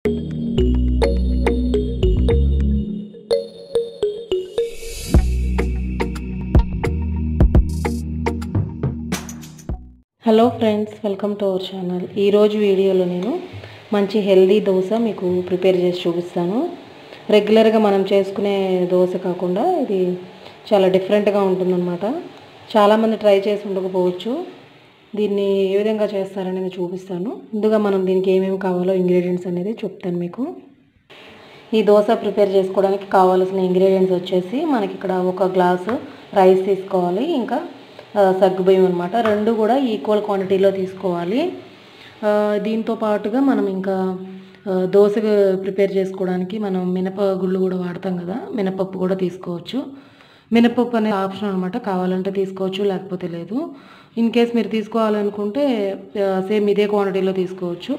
hello friends welcome to our channel ఈరోజు వీడియోలో నేను మంచి హెల్దీ దోశ మీకు ప్రిపేర్ చేసి చూపిస్తాను రెగ్యులర్గా మనం చేసుకునే దోశ కాకుండా ఇది చాలా డిఫరెంట్గా ఉంటుందన్నమాట చాలామంది ట్రై చేసి ఉండకపోవచ్చు దీన్ని ఏ విధంగా చేస్తారనేది చూపిస్తాను ముందుగా మనం దీనికి ఏమేమి కావాలో ఇంగ్రీడియంట్స్ అనేది చెప్తాను మీకు ఈ దోశ ప్రిపేర్ చేసుకోవడానికి కావాల్సిన ఇంగ్రీడియంట్స్ వచ్చేసి మనకి ఇక్కడ ఒక గ్లాసు రైస్ తీసుకోవాలి ఇంకా ఆ, సగ్గుబియ్యం అనమాట రెండు కూడా ఈక్వల్ క్వాంటిటీలో తీసుకోవాలి ఆ, దీంతో పాటుగా మనం ఇంకా ఆ, దోశ ప్రిపేర్ చేసుకోవడానికి మనం మినప గుళ్ళు కూడా వాడతాం కదా మినపప్పు కూడా తీసుకోవచ్చు మినపప్పు అనేది ఆప్షన్ అనమాట కావాలంటే తీసుకోవచ్చు లేకపోతే లేదు ఇన్ కేస్ మీరు తీసుకోవాలనుకుంటే సేమ్ ఇదే క్వాంటిటీలో తీసుకోవచ్చు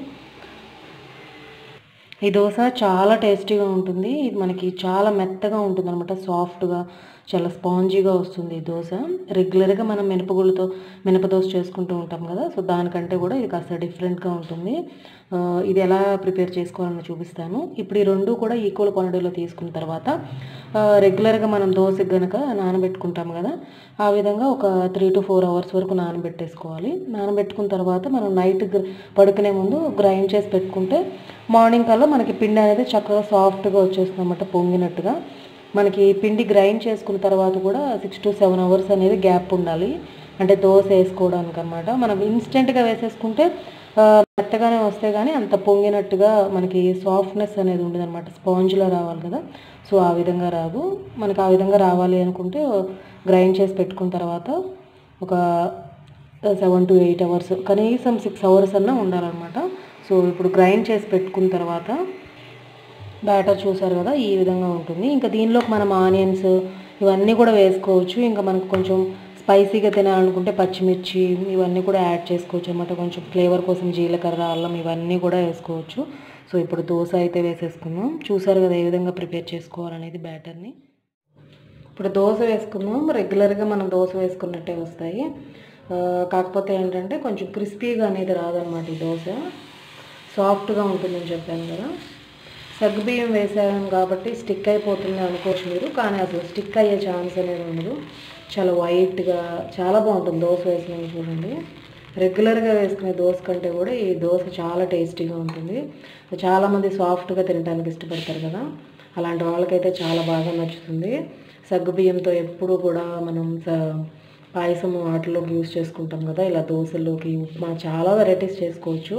ఈ దోశ చాలా టేస్టీగా ఉంటుంది ఇది మనకి చాలా మెత్తగా ఉంటుంది అనమాట సాఫ్ట్గా చాలా స్పాంజీగా వస్తుంది ఈ దోశ రెగ్యులర్గా మనం మినపగుళ్ళతో మినప దోశ చేసుకుంటూ ఉంటాం కదా సో దానికంటే కూడా ఇది కాస్త డిఫరెంట్గా ఉంటుంది ఆ, ఇది ఎలా ప్రిపేర్ చేసుకోవాలని చూపిస్తాను ఇప్పుడు ఈ రెండు కూడా ఈక్వల్ క్వాంటిటీలో తీసుకున్న తర్వాత ఆ, రెగ్యులర్గా మనం దోశకి గనక నానబెట్టుకుంటాం కదా ఆ విధంగా ఒక త్రీ టు ఫోర్ అవర్స్ వరకు నానబెట్టేసుకోవాలి నానబెట్టుకున్న తర్వాత మనం నైట్ గ్ర- పడుకునే ముందు గ్రైండ్ చేసి పెట్టుకుంటే మార్నింగ్ కల్లా మనకి పిండి అనేది చక్కగా సాఫ్ట్గా వచ్చేస్తుంది అన్నమాట పొంగినట్టుగా మనకి పిండి గ్రైండ్ చేసుకున్న తర్వాత కూడా సిక్స్ టు సెవెన్ అవర్స్ అనేది గ్యాప్ ఉండాలి అంటే దోశ వేసుకోవడానికి అనమాట మనం ఇన్స్టెంట్గా వేసేసుకుంటే ఆ, మెత్తగానే వస్తే కానీ అంత పొంగినట్టుగా మనకి సాఫ్ట్నెస్ అనేది ఉండదు అనమాట స్పాంజ్లో రావాలి కదా సో ఆ విధంగా రాదు మనకి ఆ విధంగా రావాలి అనుకుంటే గ్రైండ్ చేసి పెట్టుకున్న తర్వాత ఒక సెవెన్ టు ఎయిట్ అవర్స్ కనీసం సిక్స్ అవర్స్ అన్నా ఉండాలన్నమాట సో ఇప్పుడు గ్రైండ్ చేసి పెట్టుకున్న తర్వాత బ్యాటర్ చూసారు కదా ఈ విధంగా ఉంటుంది ఇంకా దీనిలోకి మనం ఆనియన్స్ ఇవన్నీ కూడా వేసుకోవచ్చు ఇంకా మనకు కొంచెం స్పైసీగా తినాలనుకుంటే పచ్చిమిర్చి ఇవన్నీ కూడా యాడ్ చేసుకోవచ్చు అనమాట కొంచెం ఫ్లేవర్ కోసం జీలకర్ర అల్లం ఇవన్నీ కూడా వేసుకోవచ్చు సో ఇప్పుడు దోశ అయితే వేసేసుకుందాం చూసారు కదా ఏ విధంగా ప్రిపేర్ చేసుకోవాలనేది బ్యాటర్ని ఇప్పుడు దోశ వేసుకుందాం రెగ్యులర్గా మనం దోశ వేసుకున్నట్టే వస్తాయి ఆ, కాకపోతే ఏంటంటే కొంచెం క్రిస్పీగా అనేది రాదనమాట ఈ దోశ సాఫ్ట్గా ఉంటుందని చెప్పాను కదా సగ్గుబియ్యం వేసాం కాబట్టి స్టిక్ అయిపోతుంది అనుకోవచ్చు మీరు కానీ అసలు స్టిక్ అయ్యే ఛాన్స్ అనేది ఉండదు చాలా వైట్గా చాలా బాగుంటుంది దోశ వేసినవి చూడండి రెగ్యులర్గా వేసుకునే దోశ కంటే కూడా ఈ దోశ చాలా టేస్టీగా ఉంటుంది చాలామంది సాఫ్ట్గా తినడానికి ఇష్టపడతారు కదా అలాంటి వాళ్ళకైతే చాలా బాగా నచ్చుతుంది సగ్గుబియ్యంతో ఎప్పుడు కూడా మనం స- పాయసం వాటిలోకి యూస్ చేసుకుంటాం కదా ఇలా దోశల్లోకి ఉప్మా చాలా వెరైటీస్ చేసుకోవచ్చు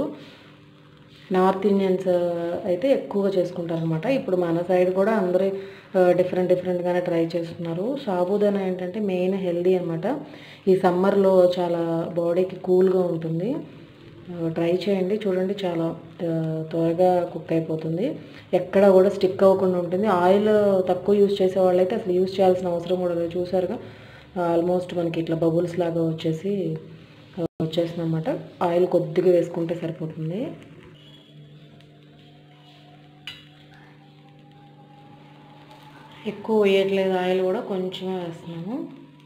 నార్త్ ఇండియన్స్ అయితే ఎక్కువగా చేసుకుంటారు అనమాట ఇప్పుడు మన సైడ్ కూడా అందరూ డిఫరెంట్ డిఫరెంట్గానే ట్రై చేస్తున్నారు సాబుదానా ఏంటంటే మెయిన్ హెల్దీ అనమాట ఈ సమ్మర్లో చాలా బాడీకి కూల్గా ఉంటుంది ట్రై చేయండి చూడండి చాలా ఆ, త్వరగా కుక్ అయిపోతుంది ఎక్కడ కూడా స్టిక్ అవ్వకుండా ఉంటుంది ఆయిల్ తక్కువ యూస్ చేసే వాళ్ళైతే అసలు యూస్ చేయాల్సిన అవసరం కూడా లేదు చూసారుగా ఆల్మోస్ట్ మనకి ఇట్లా బబుల్స్ లాగా వచ్చేసి వచ్చేసింది అనమాట ఆయిల్ కొద్దిగా వేసుకుంటే సరిపోతుంది ఎక్కువ వేయట్లేదు ఆయిల్ కూడా కొంచెమే వేస్తున్నాను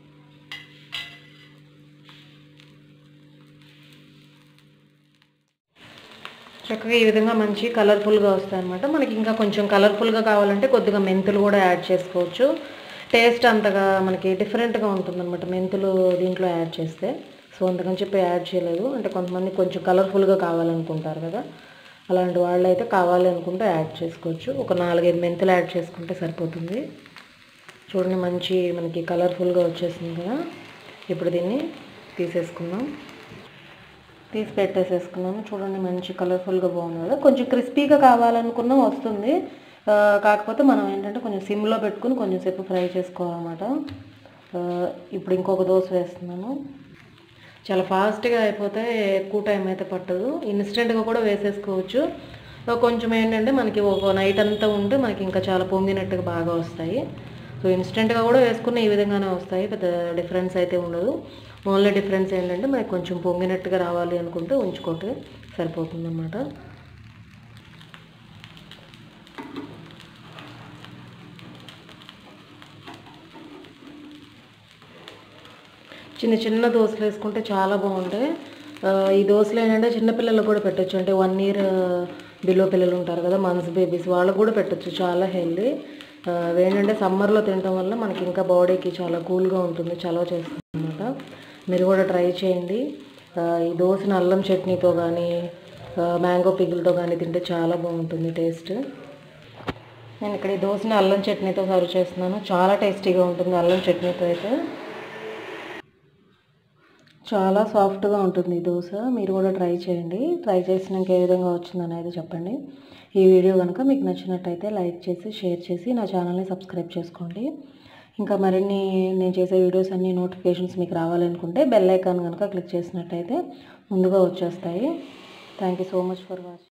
చక్కగా ఈ విధంగా మంచి కలర్ఫుల్గా వస్తాయి అనమాట మనకి ఇంకా కొంచెం కలర్ఫుల్గా కావాలంటే కొద్దిగా మెంతులు కూడా యాడ్ చేసుకోవచ్చు టేస్ట్ అంతగా మనకి డిఫరెంట్గా ఉంటుందన్నమాట మెంతులు దీంట్లో యాడ్ చేస్తే సో అందుకని చెప్పి యాడ్ చేయలేదు అంటే కొంతమంది కొంచెం కలర్ఫుల్గా కావాలనుకుంటారు కదా అలాంటి వాళ్ళు అయితే కావాలి అనుకుంటే యాడ్ చేసుకోవచ్చు ఒక నాలుగైదు మెంతులు యాడ్ చేసుకుంటే సరిపోతుంది చూడండి మంచి మనకి కలర్ఫుల్గా వచ్చేసింది కదా ఇప్పుడు దీన్ని తీసేసుకుందాం తీసి పెట్టేసేసుకున్నాను చూడండి మంచి కలర్ఫుల్గా బాగుంది కదా కొంచెం క్రిస్పీగా కావాలనుకున్నా వస్తుంది ఆ, కాకపోతే మనం ఏంటంటే కొంచెం సిమ్లో పెట్టుకుని కొంచెం సేపు ఫ్రై చేసుకోవాలన్నమాట ఆ, ఇప్పుడు ఇంకొక దోశ వేస్తున్నాను చాలా ఫాస్ట్గా అయిపోతే ఎక్కువ టైం అయితే పట్టదు ఇన్స్టెంట్గా కూడా వేసేసుకోవచ్చు ఆ, కొంచెం ఏంటంటే మనకి ఒక నైట్ అంతా ఉంటే మనకి ఇంకా చాలా పొంగినట్టుగా బాగా వస్తాయి సో ఇన్స్టెంట్గా కూడా వేసుకున్న ఈ విధంగానే వస్తాయి పెద్ద డిఫరెన్స్ అయితే ఉండదు ఓన్లీ డిఫరెన్స్ ఏంటంటే మనకి కొంచెం పొంగినట్టుగా రావాలి అనుకుంటే ఉంచుకుంటే సరిపోతుందన్నమాట చిన్న చిన్న దోశలు వేసుకుంటే చాలా బాగుంటాయి ఆ, ఈ దోశలు ఏంటంటే చిన్నపిల్లలకు కూడా పెట్టచ్చు అంటే వన్ ఇయర్ బిలో పిల్లలు ఉంటారు కదా మంత్స్ బేబీస్ వాళ్ళకు కూడా పెట్టచ్చు చాలా హెల్దీ ఏంటంటే సమ్మర్లో తినడం వల్ల మనకి ఇంకా బాడీకి చాలా కూల్గా ఉంటుంది చలవ చేస్తుంది అనమాట మీరు కూడా ట్రై చేయండి ఆ, ఈ దోశని అల్లం చట్నీతో కానీ మ్యాంగో పిగిల్తో కానీ తింటే చాలా బాగుంటుంది టేస్ట్ నేను ఇక్కడ ఈ దోశని అల్లం చట్నీతో సర్వ్ చేస్తున్నాను చాలా టేస్టీగా ఉంటుంది అల్లం చట్నీతో అయితే చాలా సాఫ్ట్గా ఉంటుంది ఈ దోశ మీరు కూడా ట్రై చేయండి ట్రై చేసినాక ఏ విధంగా వచ్చింది అనేది చెప్పండి ఈ వీడియో కనుక మీకు నచ్చినట్టయితే లైక్ చేసి షేర్ చేసి నా ఛానల్ని సబ్స్క్రైబ్ చేసుకోండి ఇంకా మరిన్ని నేను చేసే వీడియోస్ అన్ని నోటిఫికేషన్స్ మీకు రావాలనుకుంటే బెల్ ఐకాన్ కనుక క్లిక్ చేసినట్టయితే ముందుగా వచ్చేస్తాయి thank you so much for watching